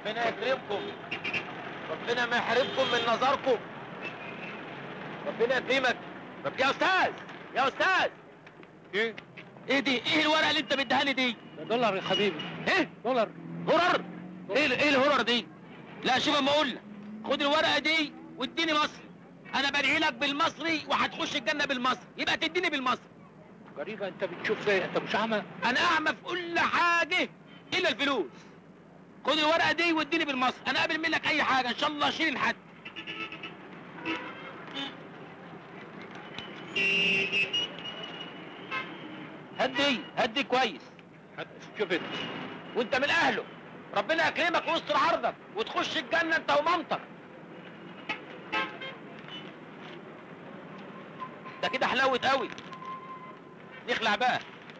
ربنا يكرمكم ربنا ما يحرمكم من نظركم ربنا يكرمك طب يا استاذ يا استاذ ايه ايه دي ايه الورقه اللي انت مديهاني دي ده دولار يا حبيبي ايه دولار هرر ايه ايه الهرر دي لا شوف اما اقول لك خد الورقه دي واديني مصري انا بدعي لك بالمصري وهتخش الجنه بالمصري يبقى تديني بالمصري غريبة انت بتشوف ايه انت مش اعمى انا اعمى في كل حاجه الا الفلوس خد الورقه دي واديني بالمصري انا قابل منك اي حاجه ان شاء الله شيل حد هدي هدي كويس شوف انت وانت من اهله ربنا يكرمك ويستر عرضك وتخش الجنه انت ومامتك ده كده حلاوه قوي نخلع بقى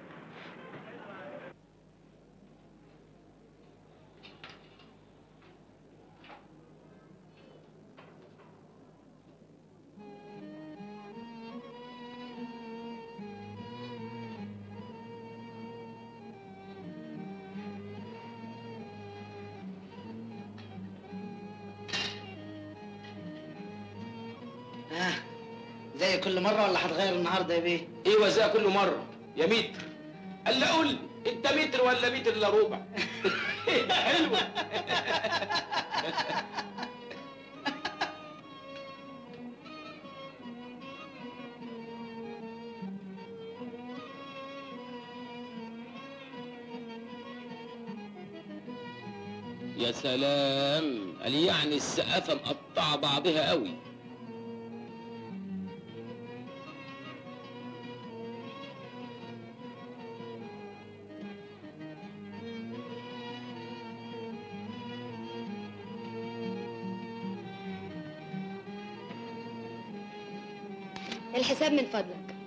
ها زي كل مرة ولا هتغير النهاردة يا بيه؟ ايوه زي كل مره يا متر قال لي قول لي انت متر ولا متر الا ربع حلوه يا سلام قال يعني السقافه مقطعه بعضها قوي الحساب من فضلك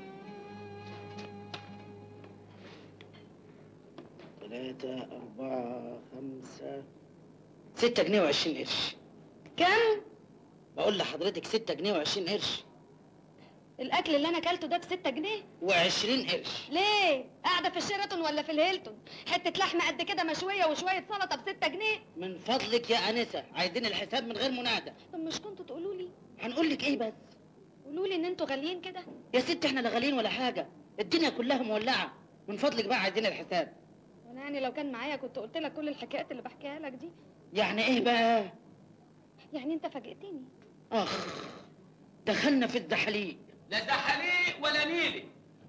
ثلاثة أربعة خمسة ستة جنيه وعشرين قرش كم بقول لحضرتك ستة جنيه وعشرين قرش الاكل اللي انا اكلته ده بستة جنيه وعشرين قرش ليه قاعده في الشيراتون ولا في الهيلتون حته لحمه قد كده مشويه وشويه سلطه بستة جنيه من فضلك يا أنسة عايزين الحساب من غير منادى طب مش كنتوا تقولوا لي هنقول لك إيه بس قولوا لي ان انتوا غاليين كده يا ست احنا لا غاليين ولا حاجة الدنيا كلها مولعة من فضلك بقى عايزين الحساب وانا يعني لو كان معايا كنت قلت لك كل الحكايات اللي بحكيها لك دي يعني إيه بقى يعني انت فاجئتني أخ دخلنا في الدحليق لا ده حليق ولا نيلي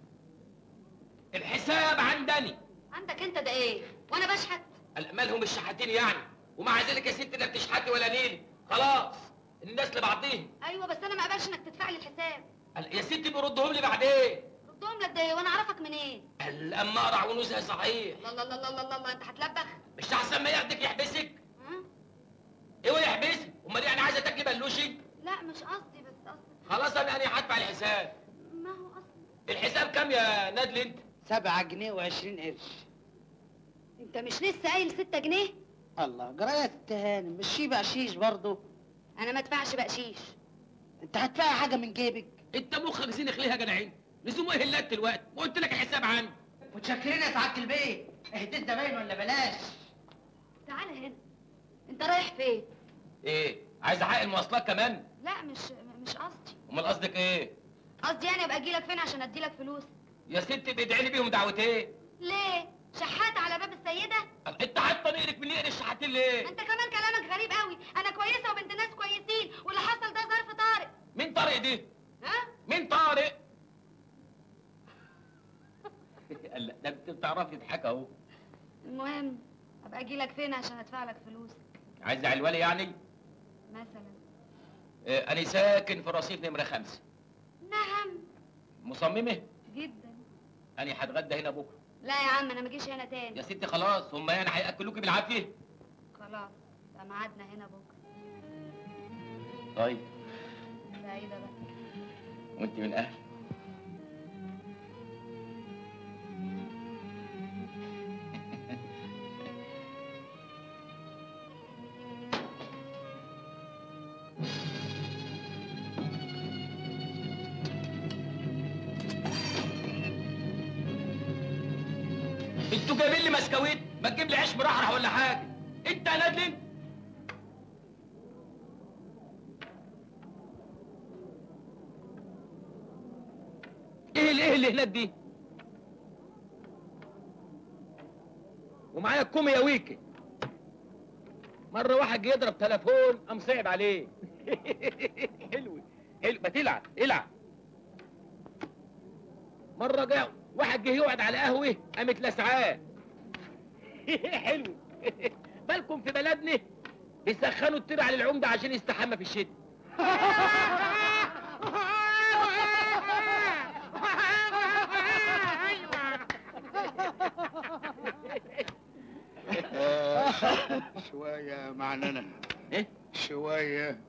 الحساب عندني عندك انت ده ايه وانا بشحت قال مالهم الشحاتين يعني ومع ذلك يا ست لا بتشحتي ولا نيلي خلاص الناس لبعضيهم ايوه بس انا ما اقبلش انك تدفع لي الحساب قال يا ستي بيردهم لي بعدين ردهم لك ده ايه وانا اعرفك منين قال اما اقرع ونوزها صحيح الله الله الله الله الله, الله انت هتلبخ مش احسن ما ياخدك يحبسك ها ايوه يحبسك امال يعني عايزه تاكلي بلوشي لا مش قصدي بس قصدي خلاص انا انا هدفع الحساب ما هو قصدي الحساب كام يا نادل انت سبعة جنيه وعشرين قرش انت مش لسه قايل ستة جنيه الله جراية ست هانم مش شي بقشيش برضه انا ما ادفعش بقشيش انت هتدفعي حاجة من جيبك انت مخك زينخ ليه يا جدعين لزوم ايه اللات دلوقتي ما قلت لك الحساب عندي متشكرين يا سعادة البيت اهديت زباين ولا بلاش تعالى هنا انت رايح فين ايه عايز حق المواصلات كمان لا مش مش قصدي امال قصدك ايه قصدي يعني ابقى اجي لك فين عشان ادي لك فلوس يا ستي بيدعي لي بيهم دعوتين ليه شحات على باب السيده انت حاطه نقرك من نقر الشحاتين ليه انت كمان كلامك غريب قوي انا كويسه وبنت ناس كويسين واللي حصل ده ظرف طارئ مين طارق دي ها مين طارق قال لا، ده انت بتعرفي تضحك اهو المهم ابقى اجي لك فين عشان ادفع لك فلوسك عايز علوالي يعني مثلا اه انا ساكن في رصيف نمره خمسة نعم مصممه جدا انا هتغدى هنا بكره لا يا عم انا ما اجيش هنا تاني يا ستي خلاص هم يعني هياكلوكي بالعافيه خلاص ده ميعادنا هنا بكره طيب سعيده بقى وانت من اهل انتوا جايبين لي مسكويت ما تجيب لي عيش مرحرح ولا حاجه انت يا نادل اللي هناك دي ومعايا الكومي يا ويكي مرة واحد جه يضرب تليفون قام صعب عليه حلو حلو ما تلعب العب مرة جه واحد جه يقعد على قهوة قامت لسعاه حلو بالكم في بلدنا بيسخنوا الطير على العمدة عشان يستحمى في الشتاء شوية معننا ايه شوية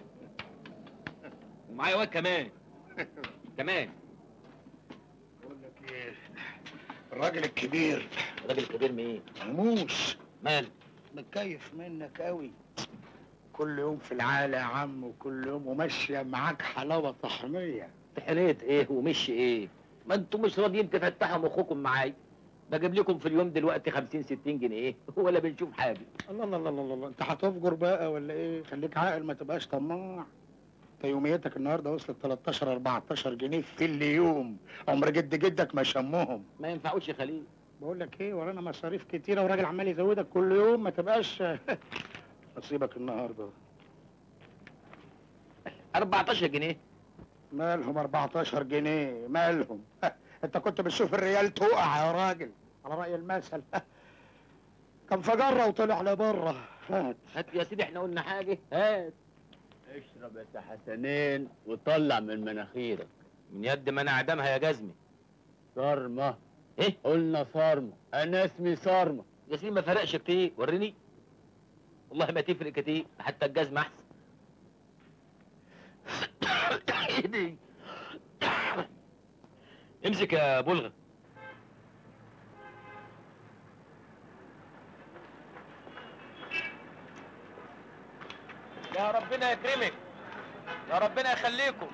ومعايا واد كمان كمان بقول لك ايه الراجل الكبير الراجل الكبير مين موس مال متكيف منك قوي كل يوم في العالة يا عم وكل يوم وماشية معاك حلاوة طحنية حريت ايه ومش ايه ما انتوا مش راضيين تفتحوا مخكم معايا بجيب لكم في اليوم دلوقتي 50 60 جنيه ولا بنشوف حاجه الله الله الله الله, الله. انت هتفجر بقى ولا ايه خليك عاقل ما تبقاش طماع انت يوميتك النهارده وصلت 13 14 جنيه في اليوم عمر جد جدك ما شمهم ما ينفعوش يا خليل بقول لك ايه ورانا مصاريف كتيره وراجل عمال يزودك كل يوم ما تبقاش نصيبك النهارده 14 جنيه مالهم 14 جنيه مالهم انت كنت بتشوف الريال تقع يا راجل على رأي المثل كان فجرة وطلع لبره هات هات يا سيدي احنا قلنا حاجه هات اشرب يا سي حسنين وطلع من مناخيرك من يد ما انا عدمها يا جزمي صارمة ايه قلنا صارمة انا اسمي صارمة يا سيدي ما فرقش كتير وريني والله ما تفرق كتير حتى الجزمه احسن ايدي امسك يا بلغة يا ربنا يكرمك يا ربنا يخليكم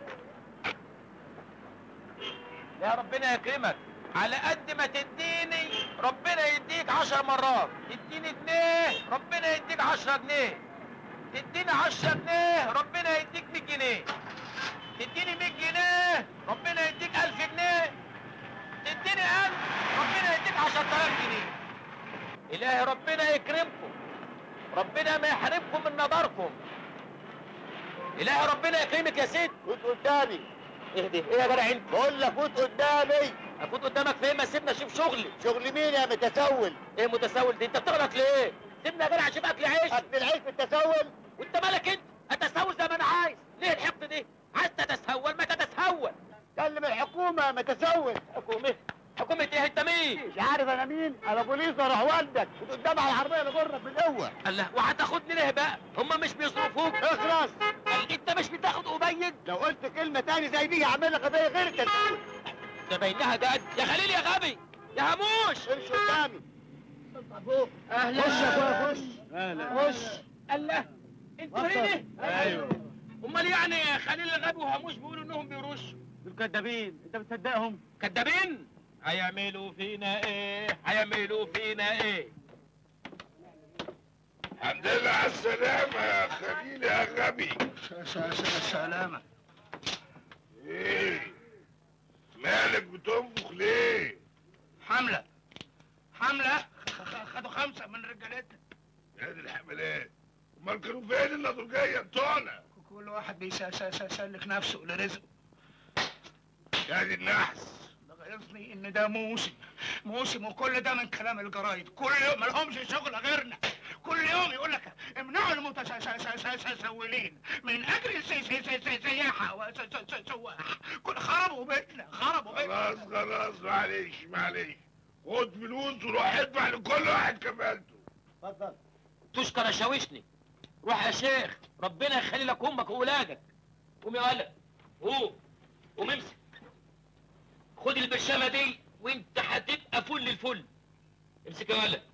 يا ربنا يكرمك على قد ما تديني ربنا يديك عشر مرات تديني جنيه ربنا يديك عشرة جنيه تديني عشرة جنيه ربنا يديك مية جنيه تديني مية جنيه ربنا يديك ألف جنيه تديني ألف ربنا يديك عشرة آلاف جنيه إلهي ربنا يكرمكم ربنا ما يحرمكم من نظركم إلهي ربنا يكرمك يا سيد فوت قدامي اهدي ايه يا جدع انت بقول لك فوت قدامي افوت قدامك فين ما سيبنا اشوف شغلي شغل مين يا متسول ايه متسول دي انت بتغلط ليه سيبنا يا جدع اشوف اكل عيش اكل العيش في التسول وانت مالك انت اتسول زي ما انا عايز ليه الحقد دي عايز تتسول ما تتسول كلم الحكومة يا متسول حكومه حكومه ايه انت مين مش عارف انا مين انا بوليس اروح والدك فوت قدام على العربية اللي جرك بالقوة الله وهتاخدني ليه بقى هم مش بيصرفوك اخرس قال انت مش بتاخد قبيل لو قلت كلمة تاني زي دي هعمل لك قضية غير التسول ده باينها جد يا خليل يا غبي يا هموش امشي قدامي اهلا خش يا اخويا خش خش الله انتوا هنا ايوه امال يعني خليل الغبي وهموش بيقولوا انهم بيرشوا دول كدابين انت بتصدقهم كدابين هيعملوا فينا ايه هيعملوا فينا ايه الحمد لله على السلامة يا خليل يا غبي سلامة ايه مالك بتنفخ ليه؟ حملة حملة خدوا خمسة من رجالتنا يا دي الحملات امال كانوا فين النضوجية بتوعنا؟ كل واحد بيسلك نفسه لرزقه يا دي النحس ده غيظني ان ده موسم موسم وكل ده من كلام الجرايد كل يوم ملهمش شغل غيرنا كل يوم يقول لك امنعوا المتسولين من اجل السي- سي- سي- سي- سياحه وسواح كل خربوا بيتنا خربوا بيتنا خلاص خلاص معلش معلش خد فلوس وروح ادفع لكل واحد كفالته اتفضل تشكر شاوشني روح يا شيخ ربنا يخلي لك امك واولادك قوم يا ولد قوم قوم امسك خد البرشامه دي وانت هتبقى فل الفل امسك يا ولد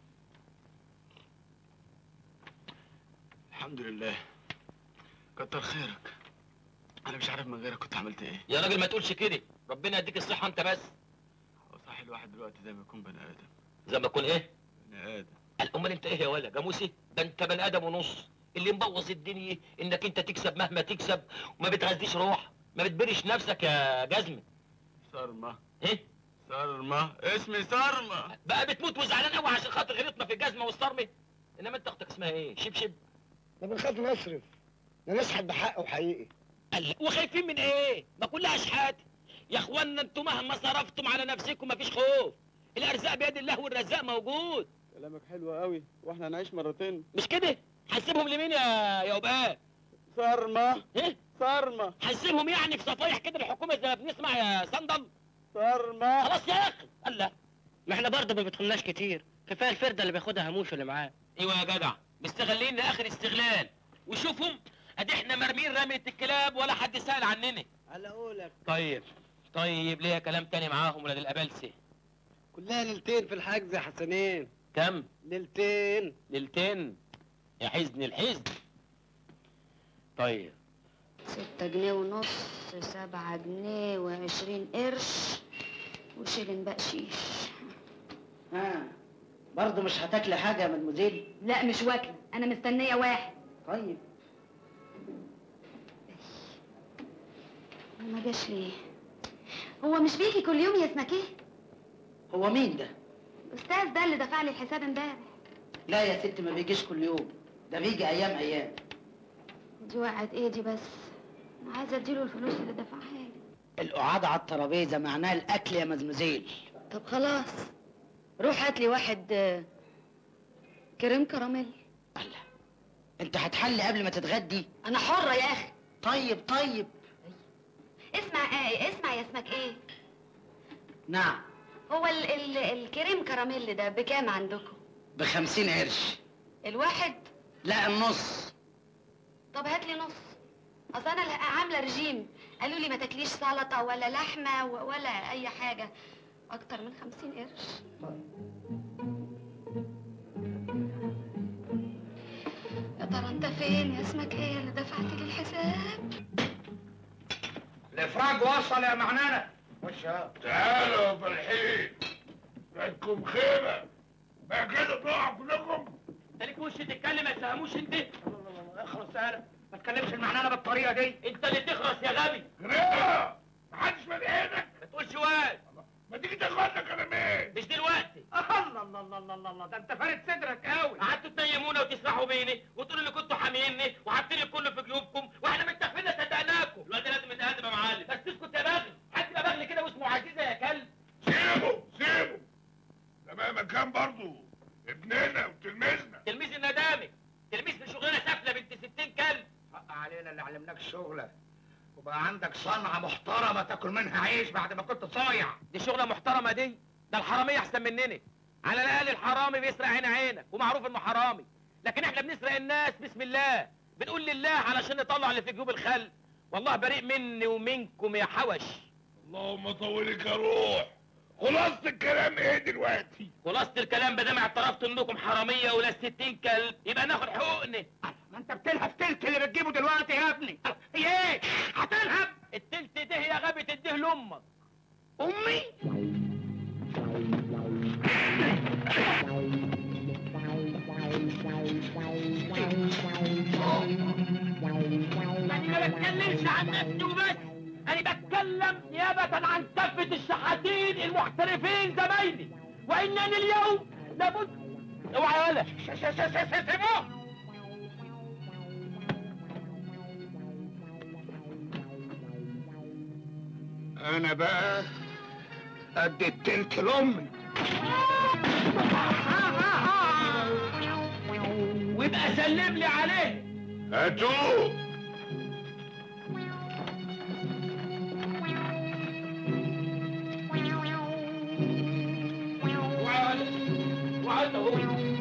الحمد لله كتر خيرك انا مش عارف من غيرك كنت عملت ايه يا راجل ما تقولش كده ربنا يديك الصحه انت بس هو صح الواحد دلوقتي زي ما يكون بني ادم زي ما تكون ايه بني ادم قال امال انت ايه يا ولا جاموسي ده انت بني ادم ونص اللي مبوظ الدنيا انك انت تكسب مهما تكسب وما بتغذيش روح ما بتبرش نفسك يا جزمه صرمة ايه صرمة اسمي صرمة بقى بتموت وزعلان قوي عشان خاطر غلطنا في الجزمه والصرمه انما انت اختك اسمها ايه شبشب ده بنخاف نصرف ده نسحب بحق وحقيقي قال وخايفين من ايه ما كلها اشحات يا اخوانا انتوا مهما صرفتم على نفسكم مفيش خوف الارزاق بيد الله والرزاق موجود كلامك حلو قوي واحنا هنعيش مرتين مش كده هنسيبهم لمين يا يا وباء صرمة ايه صرمة هنسيبهم يعني في صفايح كده الحكومه زي ما بنسمع يا صندل صرمة خلاص يا اخي الله ما احنا برضه ما بيدخلناش كتير كفايه الفرده اللي بياخدها هموش اللي معاه ايوه يا جدع مستغلين لاخر استغلال وشوفهم ادي احنا مرمين رمية الكلاب ولا حد سأل عننا على قولك طيب طيب ليه كلام تاني معاهم ولاد الابلسه كلها ليلتين في الحجز يا حسنين كم ليلتين ليلتين يا حزن الحزن طيب ستة جنيه ونص سبعة جنيه وعشرين قرش وشيلن بقشيش ها برضه مش هتاكلي حاجه يا مدموزيل لا مش واكلة أنا مستنية واحد طيب ما جاش ليه هو مش بيجي كل يوم يا اسمك ايه هو مين ده الأستاذ ده اللي دفع لي الحساب امبارح لا يا ست ما بيجيش كل يوم ده بيجي ايام ايام دي وقعت ايه دي بس أنا عايزة اديله الفلوس اللي دفعها لي القعاد على الترابيزه معناها الاكل يا مزمزيل طب خلاص روح هات لي واحد آه، كريم كراميل الله انت هتحلي قبل ما تتغدي أنا حرة يا أخي طيب طيب اسمع ايه اسمع يا اسمك ايه نعم هو ال ال الكريم كراميل ده بكام عندكم بخمسين قرش الواحد لا النص طب هات لي نص اصل انا لا- عامله رجيم قالوا لي ما تاكليش سلطه ولا لحمه و- ولا اي حاجه اكتر من خمسين قرش يا ترى انت فين يا اسمك ايه اللي دفعت لي الحساب الافراج وصل يا معنانه خش يا تعالوا يا فالحين عندكم خيمة بقى كده تقعوا كلكم انت ليك وش تتكلم ما تفهموش انت اخلص تعالى ما تكلمش المعنانه بالطريقه دي انت اللي تخرس يا غبي جريئة محدش ملقينك ما تقولش واد ما تيجي تاخدنا كلامين مش دلوقتي الله الله الله الله الله ده انت فارد صدرك قوي قعدتوا تنيمونا وتسرحوا بيني وتقولوا اللي كنتوا حاميني وحاطين الكل في جيوبكم واحنا متفقين صدقناكم الواد ده لازم يتهدم يا معلم بس اسكت يا بغل حد يبقى بغل كده واسمه عزيزه يا كلب سيبه سيبه ده مهما كان برضه ابننا وتلميذنا تلميذ الندامي تلميذ في شغلانه سافله بنت 60 كلب حق علينا اللي علمناك الشغله وبقى عندك صنعه محترمه تاكل منها عيش بعد ما كنت صايع دي شغله محترمه دي ده الحراميه احسن مننا على الاقل الحرامي بيسرق عين عينك ومعروف انه حرامي لكن احنا بنسرق الناس بسم الله بنقول لله علشان نطلع اللي في جيوب الخل والله بريء مني ومنكم يا حوش اللهم طولك يا روح خلاصة الكلام ايه دلوقتي؟ خلاصة الكلام بدام اعترفتوا انكم حراميه ولا 60 كلب يبقى ناخد حقوقنا ما انت بتلهب تلت اللي بتجيبه دلوقتي يا ابني هي ايه هتلهب التلت ده يا غبي تديه لامك امي يعني ما بتكلمش عن نفسي وبس انا بتكلم نيابة عن كافة الشحاتين المحترفين زمايلي وانني اليوم لابد اوعى يا ولا سيبوه انا بقى قد التلت لامي ويبقى سلم لي عليه هاتوه وعلى وعلى هو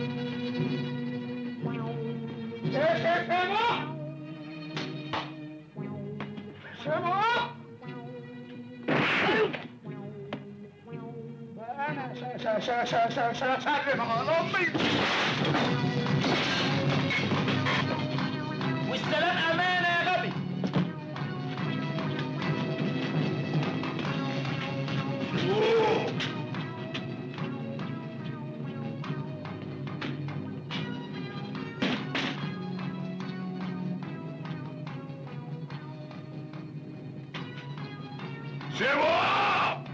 انا س- س- س- س- س- س- سلم على امي والسلام امانه يا غبي أوه. سيبوه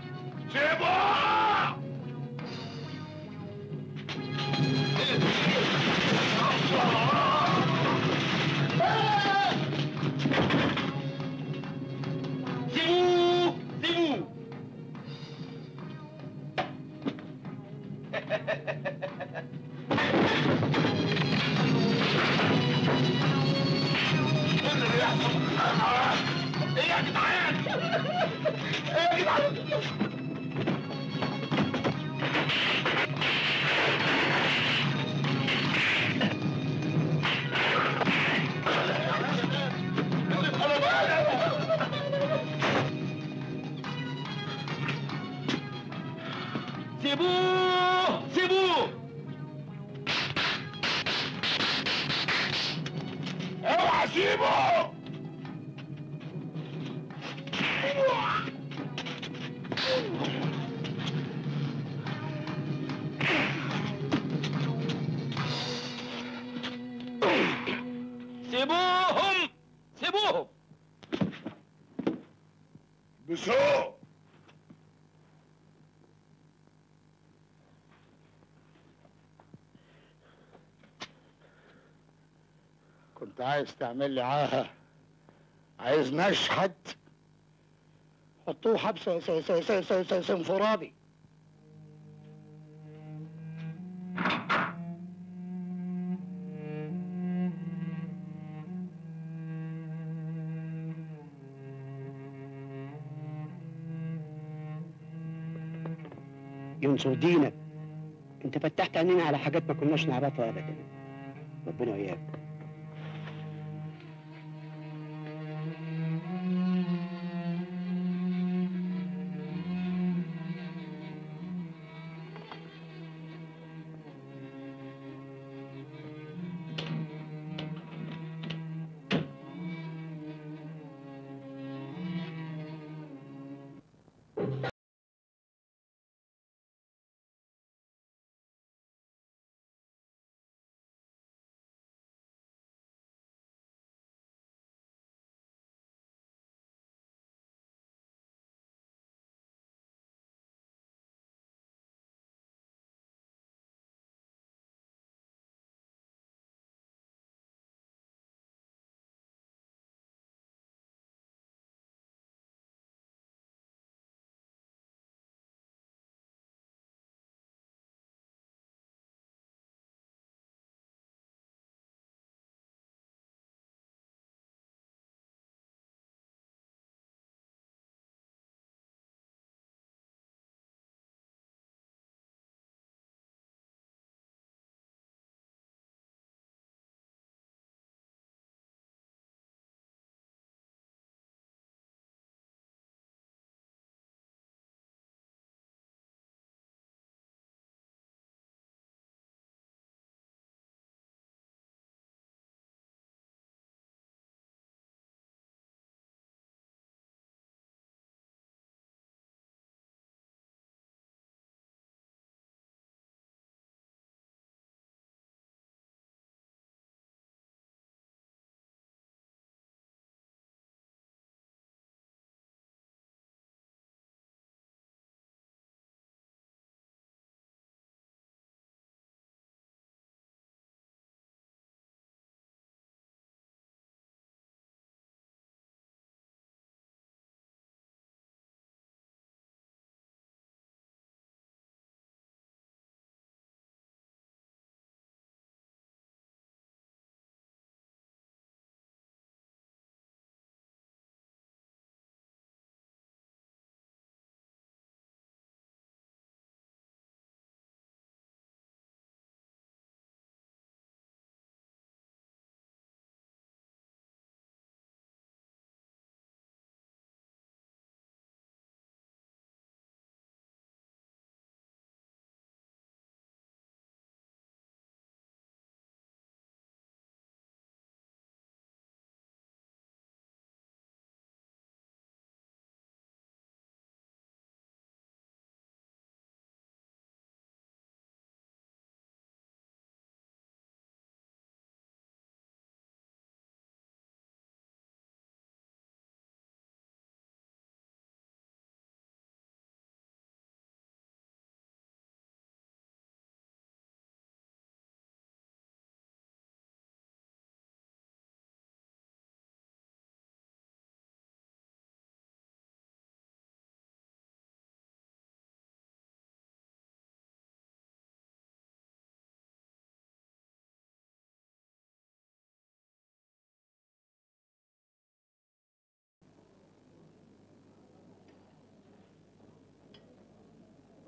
ايه اللي بيحصل؟ ايه يا جدعان؟ ايه يا جدعان؟ سيبوه سيبوه اوعى سيبه سيبوهم سيبوهم بسوق كنت عايز تعمل لي عاهة عايز نشحت حطوه حبس س- س- س- س- س- سنفرادي ينصر دينك انت فتحت عينينا على حاجات ما كناش نعرفها ابدا ربنا وياك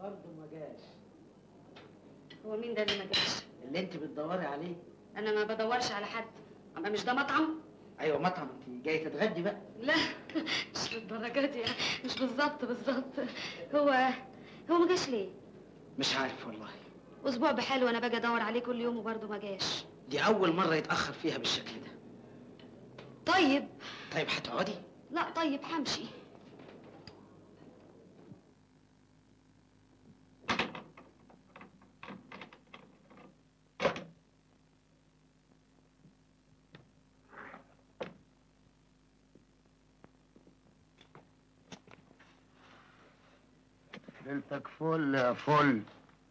وبرضه ما جاش هو مين ده اللي ما جاش اللي انت بتدوري عليه انا ما بدورش على حد اما مش ده مطعم ايوه مطعم انت جاي تتغدي بقى لا مش للدرجه دي يعني مش بالظبط بالظبط هو هو ما جاش ليه مش عارف والله اسبوع بحاله وانا باجي ادور عليه كل يوم وبرضه ما جاش دي اول مره يتاخر فيها بالشكل ده طيب طيب هتقعدي لا طيب همشي ليلتك فل يا فل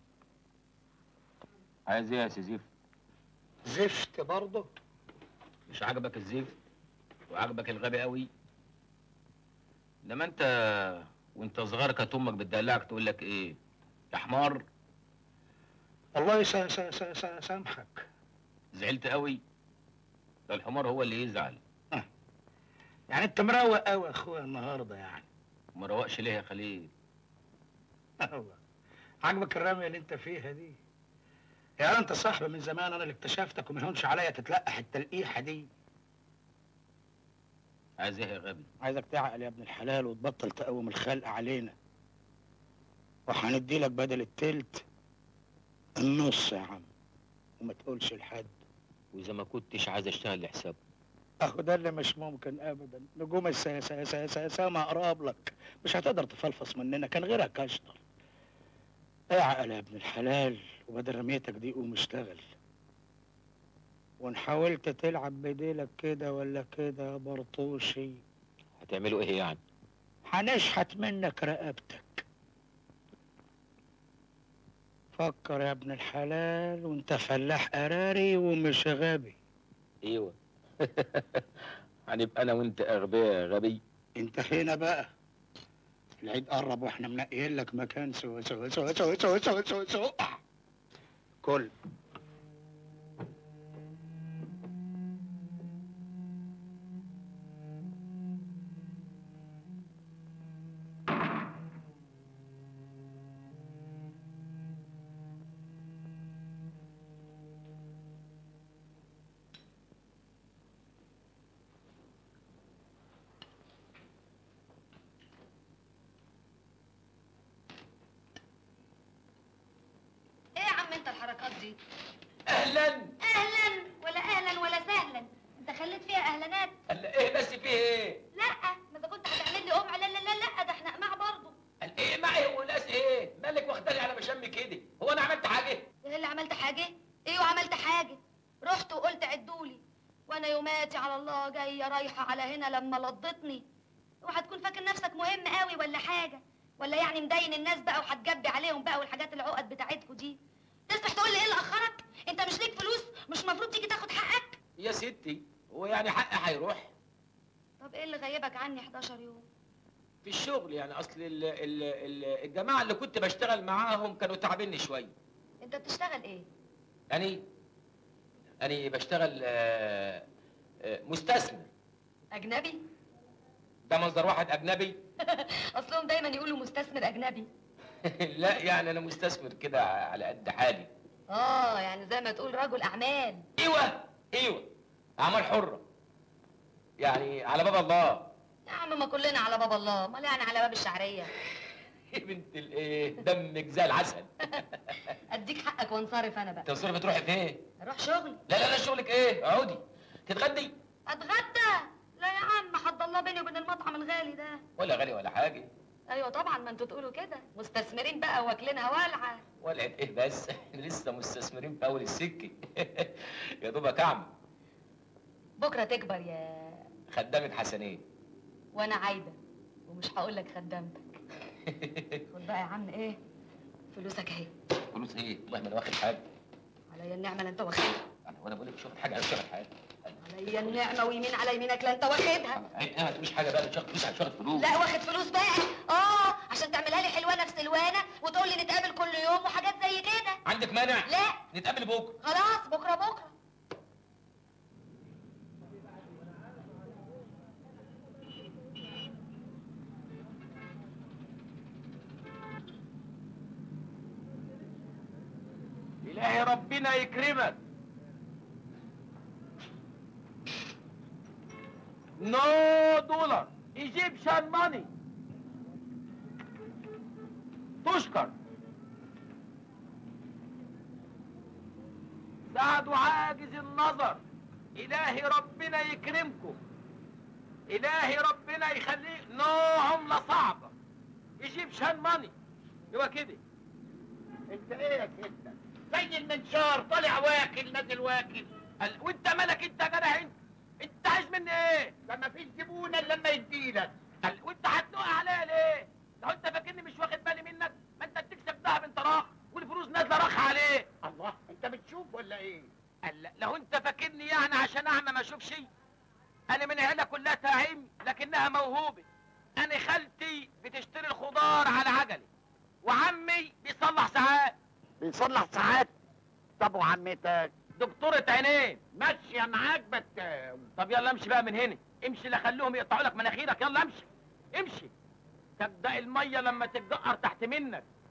عايز ايه يا سي زيف؟ زفت برضه مش عاجبك الزيف وعاجبك الغبي قوي انما انت وانت صغير كانت امك بتدلعك تقول لك ايه يا حمار الله يسا- سا- سا- سا- سامحك زعلت قوي ده الحمار هو اللي يزعل يعني انت مروق قوي يا اخويا النهارده يعني ما روقش ليه يا خليل الله عاجبك الرمية اللي انت فيها دي يا انت صاحبي من زمان انا اللي اكتشفتك وما يهونش عليا تتلقح التلقيحه دي عايز ايه يا غبي عايزك تعقل يا ابن الحلال وتبطل تقوم الخلق علينا وهندي لك بدل التلت النص يا عم وما تقولش لحد واذا ما كنتش عايز اشتغل لحسابه اهو ده اللي مش ممكن ابدا نجوم السما اقرب لك مش هتقدر تفلفص مننا كان غيرك اشطر اعقل يا ابن الحلال وبدل رميتك دي قوم اشتغل وان حاولت تلعب بديلك كده ولا كده يا برطوشي هتعملوا ايه يعني هنشحت منك رقبتك فكر يا ابن الحلال وانت فلاح قراري ومش غبي ايوه هنبقى انا وانت اغبياء يا غبي انت هنا بقى العيد قرب واحنا منقيين لك مكان سوا سوا سوا سوا سوا سوا سوا سوا كل ايه يا عم انت الحركات دي اهلا اهلا ولا اهلا ولا سهلا انت خليت فيها اهلانات قال ايه بس فيه ايه لا ما اذا كنت هتعمل لي قمع لا لا لا لا ده احنا قماع برضه قال ايه معي وناس ايه مالك واخداني على مشم كده هو انا عملت حاجه ايه اللي عملت حاجه ايوه عملت حاجه رحت وقلت عدولي وانا يوماتي على الله جايه رايحه على هنا لما لضتني وهتكون فاكر نفسك مهم قوي ولا حاجه ولا يعني مدين الناس بقى وهتجبي عليهم بقى والحاجات العقد بتاعتكوا دي تسمح تقول لي ايه اللي اخرك انت مش ليك فلوس مش المفروض تيجي تاخد حقك يا ستي هو يعني حقي هيروح طب ايه اللي غيبك عني 11 يوم في الشغل يعني اصل ال ال ال الجماعه اللي كنت بشتغل معاهم كانوا تعبني شويه انت بتشتغل ايه يعني أنا بشتغل آه، آه، مستثمر اجنبي ده منظر واحد أجنبي اصلهم دايما يقولوا مستثمر اجنبي لا يعني أنا مستثمر كده على قد حالي اه يعني زي ما تقول رجل اعمال أيوه أيوه أعمال حرة يعني على باب الله يا عم ما كلنا على باب الله امال يعني على باب الشعريه يا بنت الإيه دمك زي العسل اديك حقك وانصرف انا بقى تصرفي تروحي فين؟ اروح شغلي لا لا لا شغلك إيه؟ اقعدي تتغدي اتغدى لا يا عم حد الله بيني وبين المطعم الغالي ده ولا غالي ولا حاجة ايوه طبعا ما انتوا تقولوا كده مستثمرين بقى واكلينها والعه ولعت إيه بس إحنا لسه مستثمرين في أول السكة يا دوبك أعمى بكره تكبر يا خدامة حسنين وانا عايده ومش هقول لك خدامتك خد بقى يا عم ايه فلوسك اهي فلوس ايه؟ والله ما انا واخد حاجه عليا النعمه لا انت واخدها انا وانا بقول لك مش واخد حاجه انا مش واخد حاجه عليا النعمه ويمين على يمينك لا انت واخدها ايه ما تقوليش حاجه بقى مش واخد فلوس مش واخد فلوس لا واخد فلوس بقى اه عشان تعملها لي حلوانه في سلوانه وتقول لي نتقابل كل يوم وحاجات زي كده عندك مانع؟ لا نتقابل بكره خلاص بكره بكره الهي ربنا يكرمك نو دولار ايجيبشن ماني تشكر سعد عاجز النظر الهي ربنا يكرمكم الهي ربنا يخليه نو عملة صعبة ايجيبشن ماني هو كده انت ايه يا كده زي المنشار طالع واكل نازل واكل قال وانت مالك انت يا جدع انت انت عايز مني ايه ده مفيش زبون الا لما يديلك قال وانت هتنق عليا ليه لو انت فاكرني مش واخد بالي منك ما انت بتكسب دهب انت راخ والفلوس نازله راخ عليه الله انت بتشوف ولا ايه قال لا لو انت فاكرني يعني عشان اعمى ما اشوفش انا من عيله كلها تعيم لكنها موهوبه انا خالتي بتشتري الخضار على عجله وعمي بيصلح ساعات بيصلح ساعات طب وعمتك دكتورة عينين ماشيه معاك بتاو طب يلا امشي بقى من هنا امشي لا خلوهم يقطعوا لك مناخيرك يلا امشي امشي تبدا الميه لما تتجقر تحت منك